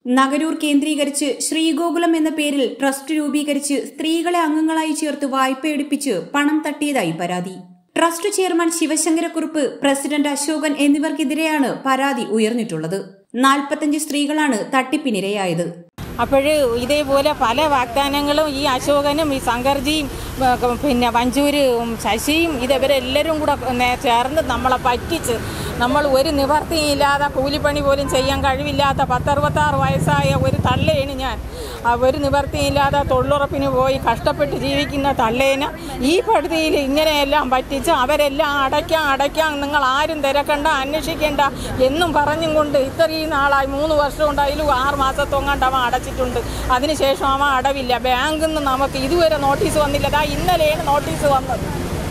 നഗരൂർ കേന്ദ്രീകരിച്ച് ശ്രീഗോകുലം എന്ന പേരിൽ ട്രസ്റ്റ് രൂപീകരിച്ച് സ്ത്രീകളെ അംഗങ്ങളായി ചേർത്ത് വായ്പയെടുപ്പിച്ച് പണം തട്ടിയതായി പരാതി trust chairman Sivasankara Kurup president Ashokan എന്നിവർക്കെതിരെയാണ് പരാതി ഉയർന്നിട്ടുള്ളത് നാൽപ്പത്തഞ്ച് സ്ത്രീകളാണ് തട്ടിപ്പിനിരയായത് അപ്പോൾ ഇതേപോലെ പല വാഗ്ദാനങ്ങളും ഈ അശോകനും ഈ ശങ്കർജിയും ഏ, പിന്നെ വഞ്ചൂരും ശശിയും ഇതവരെല്ലാവരും കൂടെ നേ- ചേർന്ന് നമ്മളെ പറ്റിച്ച് നമ്മൾ ഒരു നിവർത്തിയില്ലാതെ കൂലിപ്പണി പോലും ചെയ്യാൻ കഴിവില്ലാത്ത പത്തറുപത്താറ് വയസ്സായ ഒരു തള്ളയാണ് ഞാൻ ആ ഒരു നിവർത്തിയില്ലാതെ തൊഴിലുറപ്പിന് പോയി കഷ്ടപ്പെട്ട് ജീവിക്കുന്ന തള്ളേനെ ഈ പടുതിയിൽ ഇങ്ങനെയെല്ലാം പറ്റിച്ച് അവരെല്ലാം അടയ്ക്കാം അടയ്ക്കാം നിങ്ങൾ ആരും തിരക്കണ്ട അന്വേഷിക്കേണ്ട എന്നും പറഞ്ഞും കൊണ്ട് ഇത്രയും നാളായി മൂന്ന് വർഷം കൊണ്ട് അതിലും ആറ് മാസത്തൊങ്ങാണ്ട് അവൻ അടച്ചിട്ടുണ്ട് അതിനുശേഷം അവൻ അടവില്ല ബാങ്കിൽ നിന്ന് നമുക്ക് ഇതുവരെ നോട്ടീസ് വന്നില്ല ദാ ഇന്നലെയാണ് നോട്ടീസ് വന്നത്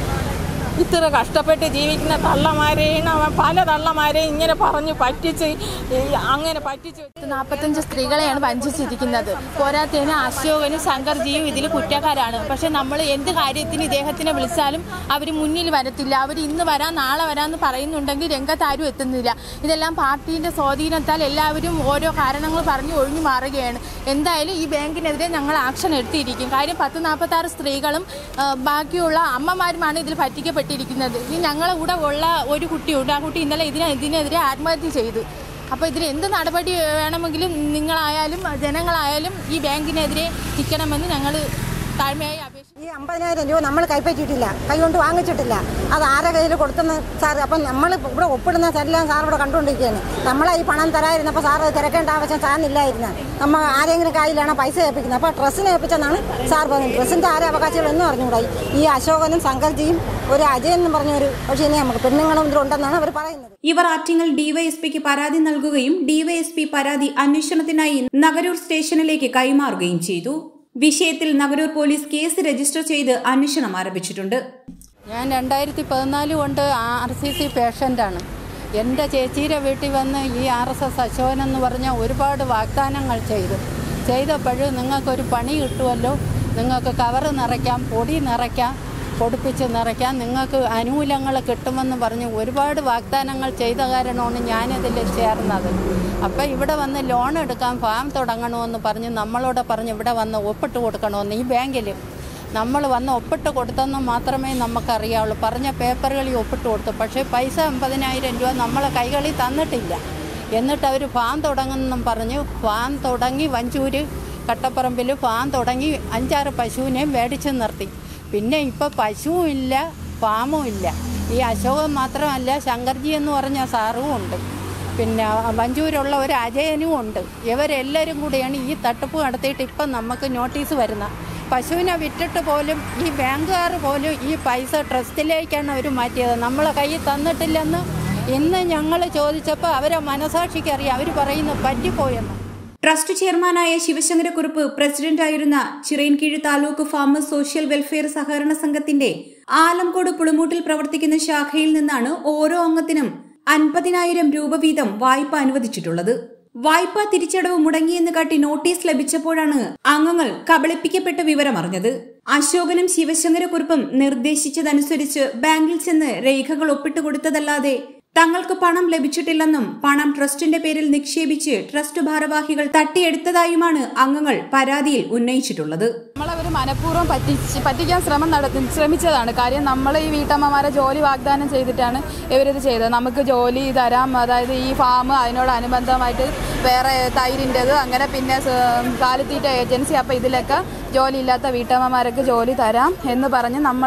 ഇത്ര കഷ്ടപ്പെട്ട് ജീവിക്കുന്ന തള്ളമാരെയും അവൻ പല തള്ളമാരെയും ഇങ്ങനെ പറഞ്ഞു പറ്റിച്ച് ഈ അങ്ങനെ പറ്റിച്ച് നാൽപ്പത്തഞ്ച് സ്ത്രീകളെയാണ് വഞ്ചിച്ചിരിക്കുന്നത് പോരാത്തതിന് അശോകനും ശങ്കർജിയും ഇതിൽ കുറ്റക്കാരാണ് പക്ഷെ നമ്മൾ എന്ത് കാര്യത്തിന് ഇദ്ദേഹത്തിനെ വിളിച്ചാലും അവർ മുന്നിൽ വരത്തില്ല അവർ ഇന്ന് വരാം നാളെ വരാമെന്ന് പറയുന്നുണ്ടെങ്കിൽ രംഗത്ത് ആരും എത്തുന്നില്ല ഇതെല്ലാം പാർട്ടീൻ്റെ സ്വാധീനത്താൽ എല്ലാവരും ഓരോ കാരണങ്ങൾ പറഞ്ഞ് ഒഴിഞ്ഞു മാറുകയാണ് എന്തായാലും ഈ ബാങ്കിനെതിരെ ഞങ്ങൾ ആക്ഷൻ എടുത്തിരിക്കും കാര്യം പത്ത് നാൽപ്പത്താറ് സ്ത്രീകളും ആ, ബാക്കിയുള്ള അമ്മമാരുമാണ് ഇതിൽ പറ്റിക്കപ്പെട്ടിരിക്കുന്നത് ഇനി ഞങ്ങളെ കൂടെ ഉള്ള ഒരു കുട്ടിയുണ്ട് ആ കുട്ടി ഇന്നലെ ഇതിനെ ഇതിനെതിരെ ആത്മഹത്യ ചെയ്തു അപ്പോൾ ഇതിൽ എന്ത് നടപടി വേണമെങ്കിലും നിങ്ങളായാലും ജനങ്ങളായാലും ഈ ബാങ്കിനെതിരെ നിൽക്കണമെന്ന് ഞങ്ങൾ താഴ്മയായി അപേക്ഷിക്കുന്നു ഈ അമ്പതിനായിരം രൂപ നമ്മൾ കൈപ്പറ്റിയിട്ടില്ല കൈകൊണ്ട് വാങ്ങിച്ചിട്ടില്ല അത് ആരെ കയ്യിൽ കൊടുത്തെന്ന് സാർ അപ്പം നമ്മൾ ഇവിടെ ഒപ്പിടുന്ന എല്ലാം സാർ ഇവിടെ കണ്ടുകൊണ്ടിരിക്കുകയാണ് നമ്മളെ ഈ പണം തരായിരുന്നപ്പോൾ സാർ അത് തിരക്കേണ്ട ആവശ്യം സാറിനില്ലായിരുന്നു നമ്മൾ ആരെങ്കിലും കയ്യിലാണ് പൈസ ഏൽപ്പിക്കുന്നത് അപ്പോൾ ഡ്രസ്സിനെ ഏൽപ്പിച്ചെന്നാണ് സാർ പറഞ്ഞത് ഡ്രസ്സിൻ്റെ ആരെ അവകാശികൾ എന്ന് പറഞ്ഞുകൂടായി ഈ അശോകനും ശങ്കർജിയും ഒരു അജയൻ എന്ന് പറഞ്ഞ ഒരു പക്ഷേ ഇനി നമുക്ക് പെണ്ണുങ്ങളും ഇതിലുണ്ടെന്നാണ് അവർ പറയുന്നത് ഇവർ ആറ്റിങ്ങൽ ഡിവൈഎസ്പിക്ക് പരാതി നൽകുകയും ഡിവൈഎസ്പി പരാതി അന്വേഷണത്തിനായി നഗരൂർ സ്റ്റേഷനിലേക്ക് കൈമാറുകയും ചെയ്തു വിഷയത്തിൽ നഗരൂർ പോലീസ് കേസ് രജിസ്റ്റർ ചെയ്ത് അന്വേഷണം ആരംഭിച്ചിട്ടുണ്ട് ഞാൻ രണ്ടായിരത്തി പതിനാല് കൊണ്ട് ആർ സി സി പേഷ്യൻ്റാണ് എൻ്റെ ചേച്ചിയുടെ വീട്ടിൽ വന്ന് ഈ ആർ എസ് എസ് അശോകൻ എന്ന് പറഞ്ഞ ഒരുപാട് വാഗ്ദാനങ്ങൾ ചെയ്തു ചെയ്തപ്പോൾ നിങ്ങൾക്കൊരു പണി കിട്ടുമല്ലോ നിങ്ങൾക്ക് കവറ് നിറയ്ക്കാം പൊടി നിറയ്ക്കാം പൊടിപ്പിച്ച് നിറയ്ക്കാം നിങ്ങൾക്ക് അനുകൂലങ്ങൾ കിട്ടുമെന്ന് പറഞ്ഞ് ഒരുപാട് വാഗ്ദാനങ്ങൾ ചെയ്ത കാരണമാണ് ഞാനിതിൽ ചേർന്നത് അപ്പോൾ ഇവിടെ വന്ന് ലോൺ എടുക്കാൻ ഫാം തുടങ്ങണമെന്ന് പറഞ്ഞ് നമ്മളോട് പറഞ്ഞ് ഇവിടെ വന്ന് ഒപ്പിട്ട് കൊടുക്കണമെന്ന് ഈ ബാങ്കിൽ നമ്മൾ വന്ന് ഒപ്പിട്ട് കൊടുത്തെന്ന് മാത്രമേ നമുക്കറിയാവുള്ളൂ പറഞ്ഞ പേപ്പറുകളിൽ ഒപ്പിട്ട് കൊടുത്തു പക്ഷേ പൈസ അമ്പതിനായിരം രൂപ നമ്മളെ കൈകളിൽ തന്നിട്ടില്ല എന്നിട്ട് അവർ ഫാം തുടങ്ങുന്നെന്നും പറഞ്ഞ് ഫാം തുടങ്ങി വഞ്ചൂര് കട്ടപ്പറമ്പിൽ ഫാം തുടങ്ങി അഞ്ചാറ് പശുവിനെയും മേടിച്ച് നിർത്തി പിന്നെ ഇപ്പോൾ പശുവും ഇല്ല ഫാമും ഇല്ല ഈ അശോകൻ മാത്രമല്ല ശങ്കർജി എന്ന് പറഞ്ഞ സാറും ഉണ്ട് പിന്നെ വഞ്ചൂരുള്ള ഒരു അജയനും ഉണ്ട് ഇവരെല്ലാവരും കൂടിയാണ് ഈ തട്ടിപ്പ് നടത്തിയിട്ട് ഇപ്പം നമുക്ക് നോട്ടീസ് വരുന്നത് പശുവിനെ വിറ്റിട്ട് പോലും ഈ ബാങ്കുകാർ പോലും ഈ പൈസ ട്രസ്റ്റിലേക്കാണ് അവർ മാറ്റിയത് നമ്മളെ കയ്യിൽ തന്നിട്ടില്ലെന്ന് ഇന്ന് ഞങ്ങൾ ചോദിച്ചപ്പോൾ അവരെ മനസാക്ഷിക്കറിയാം അവർ പറയുന്നു പറ്റിപ്പോയെന്ന് ട്രസ്റ്റ് ചെയർമാനായ ശിവശങ്കരക്കുറുപ്പ് പ്രസിഡന്റായിരുന്ന Chirayinkeezhu taluk farmers social welfare സഹകരണ സംഘത്തിന്റെ ആലംകോട് പുളിമൂട്ടിൽ പ്രവർത്തിക്കുന്ന ശാഖയിൽ നിന്നാണ് ഓരോ അംഗത്തിനും അൻപതിനായിരം രൂപ വീതം വായ്പ അനുവദിച്ചിട്ടുള്ളത് വായ്പ തിരിച്ചടവ് മുടങ്ങിയെന്ന് കാട്ടി നോട്ടീസ് ലഭിച്ചപ്പോഴാണ് അംഗങ്ങൾ കബളിപ്പിക്കപ്പെട്ട വിവരം അറിഞ്ഞത് അശോകനും ശിവശങ്കരക്കുറുപ്പും നിർദ്ദേശിച്ചതനുസരിച്ച് ബാങ്കിൽ ചെന്ന് രേഖകൾ ഒപ്പിട്ട് കൊടുത്തതല്ലാതെ തങ്ങൾക്ക് പണം ലഭിച്ചിട്ടില്ലെന്നും പണം ട്രസ്റ്റിന്റെ പേരിൽ നിക്ഷേപിച്ച് ട്രസ്റ്റ് ഭാരവാഹികൾ തട്ടിയെടുത്തതായുമാണ് അംഗങ്ങൾ പരാതിയിൽ ഉന്നയിച്ചിട്ടുള്ളത് നമ്മളവർ മനഃപൂർവ്വം പറ്റിച്ച് പറ്റിക്കാൻ ശ്രമം നടത്തി ശ്രമിച്ചതാണ് കാര്യം നമ്മൾ ഈ വീട്ടമ്മമാരെ ജോലി വാഗ്ദാനം ചെയ്തിട്ടാണ് ഇവരിത് ചെയ്തത് നമുക്ക് ജോലി തരാം അതായത് ഈ ഫാം അതിനോടനുബന്ധമായിട്ട് വേറെ തൈരിൻ്റെത് അങ്ങനെ പിന്നെ സ- കാലിത്തീറ്റ ഏജൻസി അപ്പോൾ ഇതിലൊക്കെ ജോലിയില്ലാത്ത വീട്ടമ്മമാരൊക്കെ ജോലി തരാം എന്ന് പറഞ്ഞ് നമ്മൾ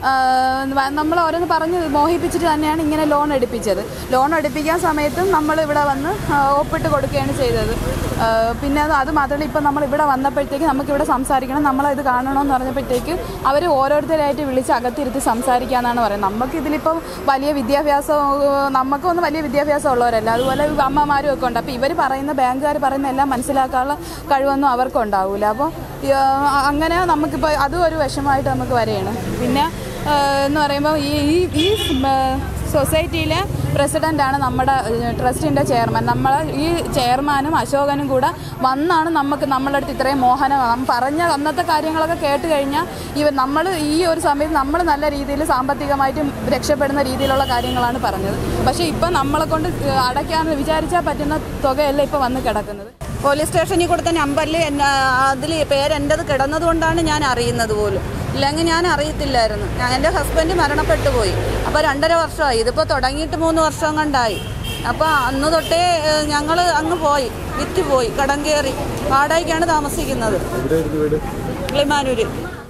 നമ്മൾ ഓരോന്ന് പറഞ്ഞ് മോഹിപ്പിച്ചിട്ട് തന്നെയാണ് ഇങ്ങനെ ലോൺ എടുപ്പിച്ചത് ലോൺ എടുപ്പിക്കാൻ സമയത്തും നമ്മൾ ഇവിടെ വന്ന് ആ, ഒപ്പിട്ട് കൊടുക്കുകയാണ് ചെയ്തത് ആ, പിന്നെ അത് അത് മാത്രമല്ല ഇപ്പം നമ്മൾ ഇവിടെ വന്നപ്പോഴത്തേക്ക് നമുക്ക് ഇവിടെ സംസാരിക്കണം നമ്മളത് കാണണമെന്ന് പറഞ്ഞപ്പോഴത്തേക്ക് അവർ ഓരോരുത്തരായിട്ട് വിളിച്ച് അകത്തിരുത്തി സംസാരിക്കാന്നാണ് പറയുന്നത് നമുക്ക് ഇതിലിപ്പം വലിയ വിദ്യാഭ്യാസം ഏഹ്, നമുക്കൊന്നും വലിയ വിദ്യാഭ്യാസം ഉള്ളവരല്ല അതുപോലെ അമ്മമാരും ഒക്കെ ഉണ്ട് അപ്പോൾ ഇവർ പറയുന്ന ബാങ്കുകാർ പറയുന്ന എല്ലാം മനസ്സിലാക്കാനുള്ള കഴിവൊന്നും അവർക്ക് ഉണ്ടാവില്ല അപ്പോൾ അങ്ങനെ നമുക്കിപ്പോൾ അതും ഒരു വിഷമമായിട്ട് നമുക്ക് വരികയാണ് പിന്നെ ഏഹ്, എന്ന് പറയുമ്പോൾ ഈ ഈ ഈ സൊസൈറ്റിയിലെ പ്രസിഡൻ്റാണ് നമ്മുടെ ട്രസ്റ്റിൻ്റെ ചെയർമാൻ നമ്മൾ ഈ ചെയർമാനും അശോകനും കൂടെ വന്നാണ് നമുക്ക് നമ്മളുടെ അടുത്ത് ഇത്രയും മോഹനം നാം പറഞ്ഞ അന്നത്തെ കാര്യങ്ങളൊക്കെ കേട്ട് കഴിഞ്ഞാൽ ഇവ നമ്മൾ ഈ ഒരു സമയത്ത് നമ്മൾ നല്ല രീതിയിൽ സാമ്പത്തികമായിട്ടും രക്ഷപ്പെടുന്ന രീതിയിലുള്ള കാര്യങ്ങളാണ് പറഞ്ഞത് പക്ഷേ ഇപ്പം നമ്മളെ കൊണ്ട് അടയ്ക്കാൻ വിചാരിച്ചാൽ പറ്റുന്ന തുകയല്ല ഇപ്പോൾ വന്ന് കിടക്കുന്നത് പോലീസ് സ്റ്റേഷനിൽ കൊടുത്ത നമ്പറിൽ എന്നെ അതിൽ പേര് എൻ്റെത് കിടന്നതുകൊണ്ടാണ് ഞാൻ അറിയുന്നത് പോലും ഇല്ലെങ്കിൽ ഞാൻ അറിയത്തില്ലായിരുന്നു ഞാൻ എൻ്റെ ഹസ്ബൻഡ് മരണപ്പെട്ടു പോയി അപ്പോൾ രണ്ടര വർഷമായി ഇതിപ്പോൾ തുടങ്ങിയിട്ട് മൂന്ന് വർഷം കണ്ടായി അപ്പോൾ അന്ന് തൊട്ടേ ഞങ്ങൾ അങ്ങ് പോയി വിറ്റ് പോയി കടം കയറി വാടകയ്ക്കാണ് താമസിക്കുന്നത് കിളിമാനൂര്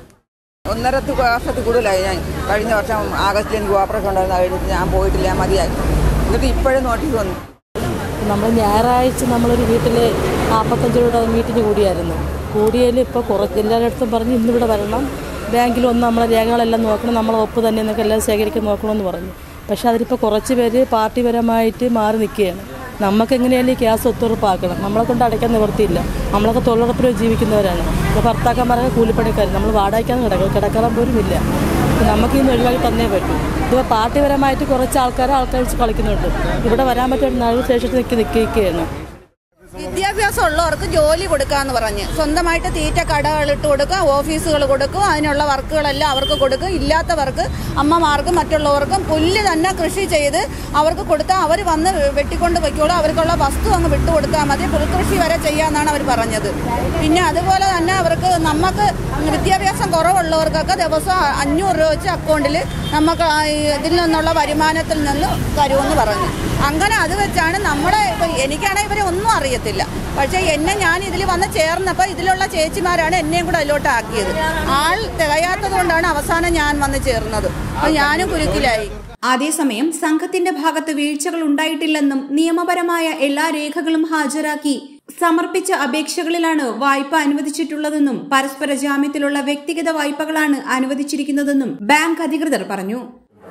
ഒന്നര വർഷത്തിൽ കൂടുതലായി ഞാൻ കഴിഞ്ഞ വർഷം ആഗസ്റ്റിൽ എനിക്ക് ഓപ്പറേഷൻ ഉണ്ടായിരുന്നു അത് കഴിഞ്ഞിട്ട് ഞാൻ പോയിട്ടില്ല ഞാൻ മതിയായി എന്നിട്ട് ഇപ്പോഴും നോട്ടീസ് വന്നു നമ്മൾ ഞായറാഴ്ച നമ്മളൊരു വീട്ടിൽ നാൽപ്പത്തഞ്ച് രൂപയുടെ മീറ്റിംഗ് കൂടിയായിരുന്നു കൂടിയതിൽ ഇപ്പോൾ കുറച്ച് എല്ലായിടത്തും പറഞ്ഞ് ഇന്നിവിടെ വരണം ബാങ്കിൽ വന്ന് നമ്മളെ രേഖകളെല്ലാം നോക്കണം നമ്മളെ ഒപ്പ് തന്നെ എന്നൊക്കെ എല്ലാം ശേഖരിക്കാൻ നോക്കണമെന്ന് പറഞ്ഞു പക്ഷേ അതിലിപ്പോൾ കുറച്ച് പേര് പാർട്ടിപരമായിട്ട് മാറി നിൽക്കുകയാണ് നമുക്ക് എങ്ങനെയായാലും ഈ ക്യാസ് ഒത്തുറപ്പാക്കണം നമ്മളെ കൊണ്ട് അടയ്ക്കാൻ നിവൃത്തിയില്ല നമ്മളൊക്കെ തൊഴിലുറപ്പിൽ ജീവിക്കുന്നവരാണ് ഇപ്പോൾ ഭർത്താക്കന്മാരൊക്കെ കൂലിപ്പണിക്കാർ നമ്മൾ വാടകയ്ക്കാണ് കിടക്കുക കിടക്കാൻ പോലും ഇല്ല അപ്പോൾ നമുക്ക് ഇന്ന് ഒഴിവാക്കി തന്നേ പറ്റൂ ഇതിപ്പോൾ പാർട്ടിപരമായിട്ട് കുറച്ച് ആൾക്കാർ ആൾക്കാർ വെച്ച് കളിക്കുന്നുണ്ട് ഇവിടെ വരാൻ പറ്റുന്ന നാല് ശേഷത്തിൽ നിൽക്കി നിൽക്കുകയാണ് വിദ്യാഭ്യാസം ഉള്ളവർക്ക് ജോലി കൊടുക്കാന്ന് പറഞ്ഞ് സ്വന്തമായിട്ട് തീറ്റ കടകളിട്ട് കൊടുക്കുക ഓഫീസുകൾ കൊടുക്കും അതിനുള്ള വർക്കുകളെല്ലാം അവർക്ക് കൊടുക്കും ഇല്ലാത്തവർക്ക് അമ്മമാർക്കും മറ്റുള്ളവർക്കും പുല്ല് തന്നെ കൃഷി ചെയ്ത് അവർക്ക് കൊടുത്താൽ അവർ വന്ന് വെട്ടിക്കൊണ്ട് വയ്ക്കോളൂ അവർക്കുള്ള വസ്തു അങ്ങ് വിട്ടുകൊടുത്താൽ മതി പുൽകൃഷി വരെ ചെയ്യാമെന്നാണ് അവർ പറഞ്ഞത് പിന്നെ അതുപോലെ തന്നെ അവർക്ക് നമുക്ക് വിദ്യാഭ്യാസം കുറവുള്ളവർക്കൊക്കെ ദിവസം അഞ്ഞൂറ് രൂപ വെച്ച് അക്കൗണ്ടിൽ നമുക്ക് ആ ഈ ഇതിൽ നിന്നുള്ള വരുമാനത്തിൽ നിന്ന് തരുമെന്ന് പറഞ്ഞു അങ്ങനെ അത് വെച്ചാണ് നമ്മളെ ഇപ്പം എനിക്കാണെങ്കിൽ ഇവരെ ഒന്നും അറിയത്തില്ല പക്ഷേ എന്നെ ഞാൻ ഇതിൽ വന്ന് ചേർന്നപ്പോൾ ഇതിലുള്ള ചേച്ചിമാരാണ് എന്നെയും കൂടെ അതിലോട്ട് ആക്കിയത് ആൾ തികയാത്തത് കൊണ്ടാണ് അവസാനം ഞാൻ വന്ന് ചേർന്നത് അപ്പം ഞാനും കുരുക്കിലായി അതേസമയം സംഘത്തിന്റെ ഭാഗത്ത് വീഴ്ചകൾ ഉണ്ടായിട്ടില്ലെന്നും നിയമപരമായ എല്ലാ രേഖകളും ഹാജരാക്കി സമർപ്പിച്ച അപേക്ഷകളിലാണ് വായ്പ അനുവദിച്ചിട്ടുള്ളതെന്നും പരസ്പര ജാമ്യത്തിലുള്ള വ്യക്തിഗത വായ്പകളാണ് അനുവദിച്ചിരിക്കുന്നതെന്നും ബാങ്ക് അധികൃതർ പറഞ്ഞു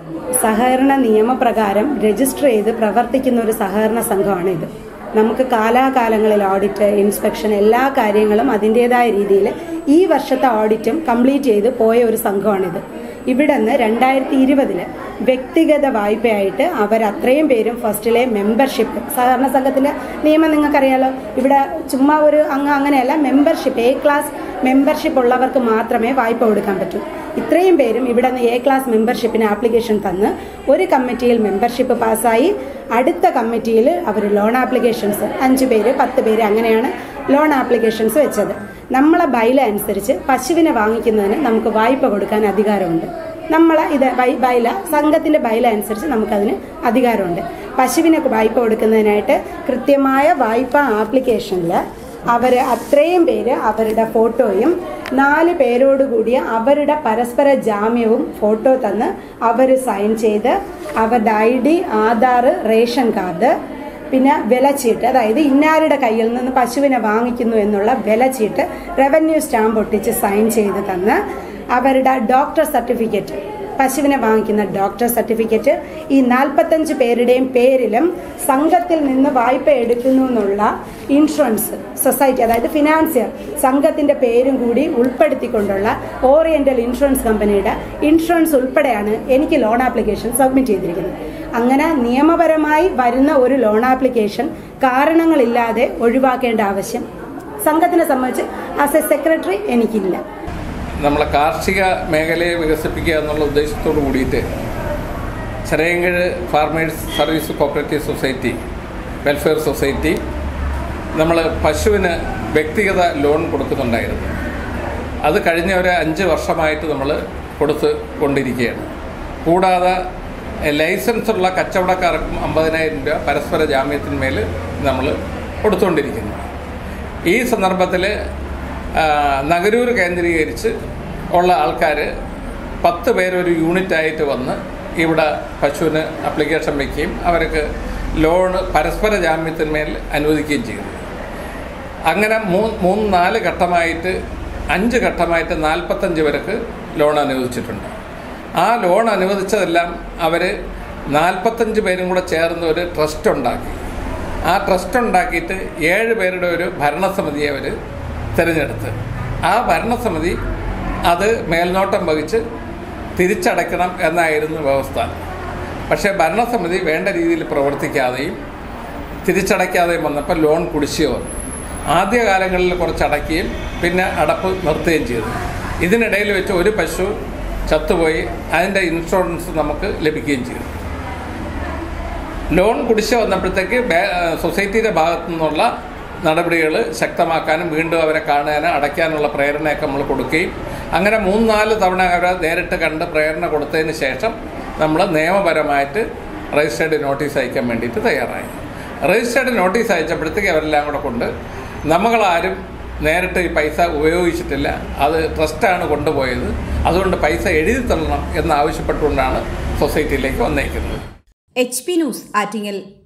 സഹകരണ നിയമപ്രകാരം രജിസ്റ്റർ ചെയ്ത് പ്രവർത്തിക്കുന്ന ഒരു സഹകരണ സംഘമാണ് ഇത് നമുക്ക് കാലാകാലങ്ങളിൽ ഓഡിറ്റ് ഇൻസ്പെക്ഷൻ എല്ലാ കാര്യങ്ങളും അതിൻ്റെതായ രീതിയിൽ ഈ വർഷത്തെ ഓഡിറ്റും കംപ്ലീറ്റ് ചെയ്ത് പോയ ഒരു സംഘമാണിത് ഇവിടെ നിന്ന് രണ്ടായിരത്തി ഇരുപതില് വ്യക്തിഗത വായ്പയായിട്ട് അവർ അത്രയും പേരും ഫസ്റ്റിലെ മെമ്പർഷിപ്പ് സഹകരണ സംഘത്തിന്റെ നിയമം നിങ്ങൾക്കറിയാലോ ഇവിടെ ചുമ്മാ ഒരു അങ്ങ് അങ്ങനെയല്ല മെമ്പർഷിപ്പ് എ ക്ലാസ് മെമ്പർഷിപ്പ് ഉള്ളവർക്ക് മാത്രമേ വായ്പ കൊടുക്കാൻ പറ്റൂ ഇത്രയും പേരും ഇവിടെ നിന്ന് എ ക്ലാസ് മെമ്പർഷിപ്പിന് ആപ്ലിക്കേഷൻ തന്ന് ഒരു കമ്മിറ്റിയിൽ മെമ്പർഷിപ്പ് പാസ്സായി അടുത്ത കമ്മിറ്റിയിൽ അവർ ലോൺ ആപ്ലിക്കേഷൻസ് അഞ്ച് പേര് പത്ത് പേര് അങ്ങനെയാണ് ലോൺ ആപ്ലിക്കേഷൻസ് വെച്ചത് നമ്മളെ ബൈല അനുസരിച്ച് പശുവിനെ വാങ്ങിക്കുന്നതിന് നമുക്ക് വായ്പ കൊടുക്കാൻ അധികാരമുണ്ട് നമ്മളെ ഇത് ബൈ ബൈല സംഘത്തിന്റെ ബൈല അനുസരിച്ച് നമുക്കതിന് അധികാരമുണ്ട് പശുവിനെ വായ്പ കൊടുക്കുന്നതിനായിട്ട് കൃത്യമായ വായ്പ ആപ്ലിക്കേഷനിൽ അവർ അത്രയും പേര് അവരുടെ ഫോട്ടോയും നാല് പേരോട് കൂടിയ അവരുടെ പരസ്പര ജാമ്യവും ഫോട്ടോ തന്ന് അവർ സൈൻ ചെയ്ത് അവരുടെ I D Aadhaar ration card പിന്നെ വിലച്ചീട്ട് അതായത് ഇന്നാരുടെ കയ്യിൽ നിന്ന് പശുവിനെ വാങ്ങിക്കുന്നു എന്നുള്ള വിലച്ചീട്ട് റവന്യൂ സ്റ്റാമ്പ് ഒട്ടിച്ച് സൈൻ ചെയ്ത് തന്ന് അവരുടെ ഡോക്ടർ സർട്ടിഫിക്കറ്റ് പശുവിനെ വാങ്ങിക്കുന്ന ഡോക്ടർ സർട്ടിഫിക്കറ്റ് ഈ നാൽപ്പത്തഞ്ച് പേരുടെയും പേരിലും സംഘത്തിൽ നിന്ന് വായ്പ എടുക്കുന്നു എന്നുള്ള ഇൻഷുറൻസ് സൊസൈറ്റി അതായത് ഫിനാൻസിയർ സംഘത്തിന്റെ പേരും കൂടി ഉൾപ്പെടുത്തിക്കൊണ്ടുള്ള ഓറിയന്റൽ ഇൻഷുറൻസ് കമ്പനിയുടെ ഇൻഷുറൻസ് ഉൾപ്പെടെയാണ് എനിക്ക് ലോൺ ആപ്ലിക്കേഷൻ സബ്മിറ്റ് ചെയ്തിരിക്കുന്നത് അങ്ങനെ നിയമപരമായി വരുന്ന ഒരു ലോൺ ആപ്ലിക്കേഷൻ കാരണങ്ങളില്ലാതെ ഒഴിവാക്കേണ്ട ആവശ്യം സംഘത്തിനെ സംബന്ധിച്ച് ആസ് എ സെക്രട്ടറി എനിക്കില്ല നമ്മളെ കാർഷിക മേഖലയെ വികസിപ്പിക്കുക എന്നുള്ള ഉദ്ദേശത്തോട് കൂടിയിട്ട് Chirayinkeezhu farmers service cooperative society welfare society നമ്മൾ പശുവിന് വ്യക്തിഗത ലോൺ കൊടുക്കുന്നുണ്ടായിരുന്നു അത് കഴിഞ്ഞ ഒരു അഞ്ച് വർഷമായിട്ട് നമ്മൾ കൊടുത്ത് കൊണ്ടിരിക്കുകയാണ് കൂടാതെ ലൈസൻസ് ഉള്ള കച്ചവടക്കാർക്കും അമ്പതിനായിരം രൂപ പരസ്പര ജാമ്യത്തിന്മേൽ നമ്മൾ കൊടുത്തുകൊണ്ടിരിക്കുന്നു ഈ സന്ദർഭത്തിൽ നഗരൂർ കേന്ദ്രീകരിച്ച് ഉള്ള ആൾക്കാർ പത്ത് പേരൊരു യൂണിറ്റായിട്ട് വന്ന് ഇവിടെ പശുവിന് അപ്ലിക്കേഷൻ വയ്ക്കുകയും അവർക്ക് ലോൺ പരസ്പര ജാമ്യത്തിന്മേൽ അനുവദിക്കുകയും ചെയ്തു അങ്ങനെ മൂന്ന് മൂന്ന് നാല് ഘട്ടമായിട്ട് അഞ്ച് ഘട്ടമായിട്ട് നാൽപ്പത്തഞ്ച് പേർക്ക് ലോൺ അനുവദിച്ചിട്ടുണ്ട് ആ ലോൺ അനുവദിച്ചതെല്ലാം അവർ നാൽപ്പത്തഞ്ച് പേരും കൂടെ ചേർന്ന് ഒരു ട്രസ്റ്റ് ഉണ്ടാക്കി ആ ട്രസ്റ്റ് ഉണ്ടാക്കിയിട്ട് ഏഴ് പേരുടെ ഒരു ഭരണസമിതിയെ അവർ തിരഞ്ഞെടുത്ത് ആ ഭരണസമിതി അത് മേൽനോട്ടം വഹിച്ച് തിരിച്ചടയ്ക്കണം എന്നായിരുന്നു വ്യവസ്ഥ പക്ഷേ ഭരണസമിതി വേണ്ട രീതിയിൽ പ്രവർത്തിക്കാതെയും തിരിച്ചടയ്ക്കാതെയും വന്നപ്പോൾ ലോൺ കുടിശ്ശിക വന്നു ആദ്യകാലങ്ങളിൽ കുറച്ച് അടയ്ക്കുകയും പിന്നെ അടപ്പ് നിർത്തുകയും ചെയ്തു ഇതിനിടയിൽ വെച്ച് ഒരു പശു ചത്തുപോയി അതിൻ്റെ ഇൻഷുറൻസ് നമുക്ക് ലഭിക്കുകയും ചെയ്തു ലോൺ കുടിശ്ശിക വന്നപ്പോഴത്തേക്ക് സൊസൈറ്റിയുടെ ഭാഗത്തു നിന്നുള്ള നടപടികൾ ശക്തമാക്കാനും വീണ്ടും അവരെ കാണാനും അടയ്ക്കാനുള്ള പ്രേരണയൊക്കെ നമ്മൾ കൊടുക്കുകയും അങ്ങനെ മൂന്നാല് തവണ അവരെ നേരിട്ട് കണ്ട് പ്രേരണ കൊടുത്തതിന് ശേഷം നമ്മൾ നിയമപരമായിട്ട് രജിസ്റ്റേർഡ് നോട്ടീസ് അയക്കാൻ വേണ്ടിയിട്ട് തയ്യാറായി രജിസ്റ്റേർഡ് നോട്ടീസ് അയച്ചപ്പോഴത്തേക്ക് അവരെല്ലാം കൂടെ കൊണ്ട് നമ്മളാരും നേരിട്ട് ഈ പൈസ ഉപയോഗിച്ചിട്ടില്ല അത് ട്രസ്റ്റാണ് കൊണ്ടുപോയത് അതുകൊണ്ട് പൈസ എഴുതി തള്ളണം എന്നാവശ്യപ്പെട്ടുകൊണ്ടാണ് സൊസൈറ്റിയിലേക്ക് വന്നേക്കുന്നത് എച്ച് പി ന്യൂസ് ആറ്റിങ്ങൽ